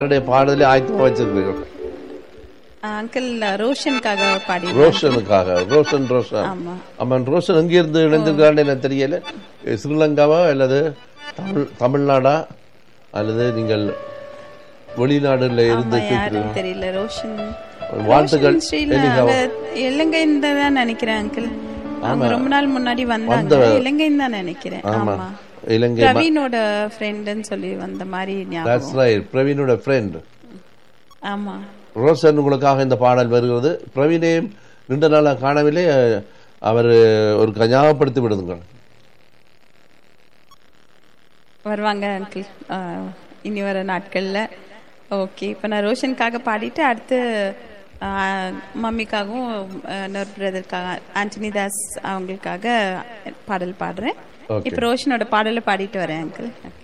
யாருடைய பாடலே ஆயத்தமா வச்சிருக்கீங்க அங்கிள் ரோஷனுக்காக பாடி ரோஷனுக்காக ரோஷன் ரோஷன் ஆமா அவன் ரோஷன் எங்க இருந்து இணைந்திருக்கான்னு எனக்கு தெரியல எ, ஸ்ரீலங்காவா அல்லது தமிழ் தமிழ்நாடா அல்லது நீங்கள் வெளிநாடுல இருந்து ஆமா யாரும் தெரியல ரோஷன் வாழ்த்துக்கள் ரோஷன் ஸ்ரீல அங்க இலங்கை தான் நினைக்கிறேன் அங்கிள் அவங்க ரொம்ப நாள் முன்னாடி வந்தாங்க இலங்கை தான் நினைக்கிறேன் ஆமா இலங்கை பிரவீனோட ஃப்ரெண்டுன்னு சொல்லி வந்த மாதிரி ஞாபகம் That's right. பிரவீனோட ஃப்ரெண்ட் ஆமா ரோஷன் உங்களுக்காக இந்த பாடல் வருகிறது பிரவீனையும் நீண்ட நாளாக காணவில்லை அவர் ஒரு ஞாபகப்படுத்தி விடுங்கள் வருவாங்க அங்கிள் இனி வர நாட்கள்ல ஓகே இப்போ நான் ரோஷனுக்காக பாடிட்டு அடுத்து ஆ, மம்மிக்காகவும் ஆ, இன்னொரு பிரதருக்காக ஆண்டனி தாஸ் அவங்களுக்காக பாடல் பாடுறேன் Okay. இப்போ ரோஷனோட பாடலை பாடிட்டு வரேன் அங்கிள்